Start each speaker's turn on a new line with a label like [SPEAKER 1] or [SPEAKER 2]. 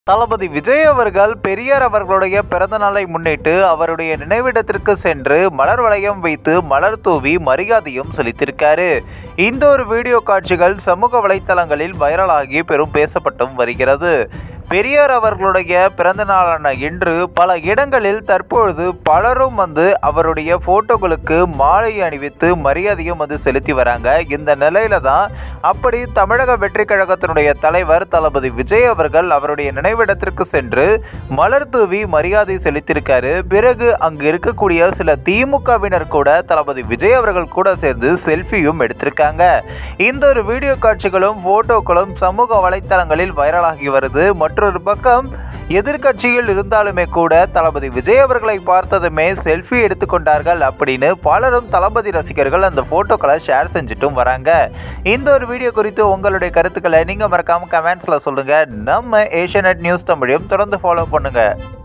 [SPEAKER 1] தளபதி விஜய் அவர்கள் பெரியார் அவர்களுடைய பிறந்த நாளை முன்னிட்டு அவருடைய நினைவிடத்திற்கு சென்று மலர் வளையம் வைத்து மலர் தூவி மரியாதையும் செலுத்தியிருக்காரு இந்த ஒரு வீடியோ காட்சிகள் சமூக வலைத்தளங்களில் வைரலாகி பெரும் பேசப்பட்டும் வருகிறது பெரியார் அவர்களுடைய பிறந்த நாளான இன்று பல இடங்களில் தற்பொழுது பலரும் வந்து அவருடைய போட்டோகளுக்கு மாலை அணிவித்து மரியாதையும் வந்து செலுத்தி வராங்க இந்த நிலையில தான் அப்படி தமிழக வெற்றி கழகத்தினுடைய தலைவர் தளபதி விஜய் அவர்கள் அவருடைய நினைவிடத்திற்கு சென்று மலர் தூவி மரியாதை செலுத்தியிருக்காரு பிறகு அங்கு இருக்கக்கூடிய சில திமுகவினர் கூட தளபதி விஜய் அவர்கள் கூட சேர்ந்து செல்ஃபியும் எடுத்திருக்காங்க இந்த ஒரு வீடியோ காட்சிகளும் போட்டோக்களும் சமூக வலைத்தளங்களில் வைரலாகி வருது மற்றொரு பக்கம் எதிர்க்கட்சியில் இருந்தாலுமே கூட தளபதி விஜய் அவர்களை பார்த்ததுமே செல்ஃபி எடுத்துக்கொண்டார்கள் அப்படின்னு பலரும் தளபதி ரசிகர்கள் அந்த போட்டோக்களை ஷேர் செஞ்சுட்டும் வராங்க இந்த ஒரு வீடியோ குறித்து உங்களுடைய கருத்துக்களை நீங்கள் மறக்காம கமெண்ட்ஸில் சொல்லுங்கள் நம்ம ஏஷியநெட் நியூஸ் தமிழையும் தொடர்ந்து ஃபாலோ பண்ணுங்கள்